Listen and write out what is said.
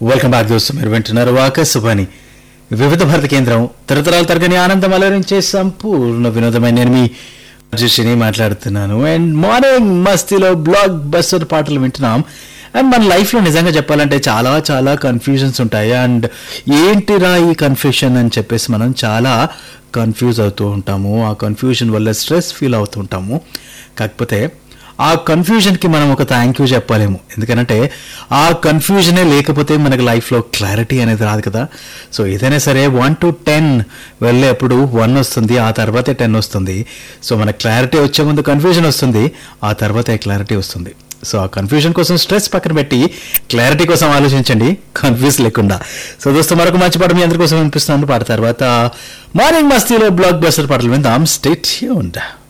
welcome back దోస్తు మీరు వింటున్నారు ఆకాశవాణి వివిధ భారత కేంద్రం తరతరాల తరగని ఆనందం అలరించే సంపూర్ణ వినోదమైన నేను మీ అర్జుషిని మాట్లాడుతున్నాను అండ్ మార్నింగ్ మస్తీలో బ్లాక్ బస్టర్ పాటలు వింటున్నాం అండ్ మన లైఫ్లో నిజంగా చెప్పాలంటే చాలా చాలా కన్ఫ్యూజన్స్ ఉంటాయి అండ్ ఏంటిరా ఈ కన్ఫ్యూషన్ అని చెప్పేసి మనం చాలా కన్ఫ్యూజ్ అవుతూ ఉంటాము ఆ కన్ఫ్యూజన్ వల్ల స్ట్రెస్ ఫీల్ అవుతూ ఉంటాము కాకపోతే ఆ కన్ఫ్యూజన్కి మనం ఒక థ్యాంక్ యూ చెప్పాలేమో ఎందుకంటే ఆ కన్ఫ్యూజనే లేకపోతే మనకి లైఫ్లో క్లారిటీ అనేది రాదు కదా సో ఏదైనా సరే వన్ టు టెన్ వెళ్ళేప్పుడు వన్ వస్తుంది ఆ తర్వాతే టెన్ వస్తుంది సో మన క్లారిటీ వచ్చే ముందు కన్ఫ్యూజన్ వస్తుంది ఆ తర్వాతే క్లారిటీ వస్తుంది సో ఆ కన్ఫ్యూజన్ కోసం స్ట్రెస్ పక్కన పెట్టి క్లారిటీ కోసం ఆలోచించండి కన్ఫ్యూజ్ లేకుండా సో దోస్తు మరొక మంచి పాట మీ అందరి కోసం వినిపిస్తున్నాను పాట తర్వాత మార్నింగ్ మస్తీలో బ్లాక్ బస్టర్ పాటలు విందాం స్టేట్ ఉండా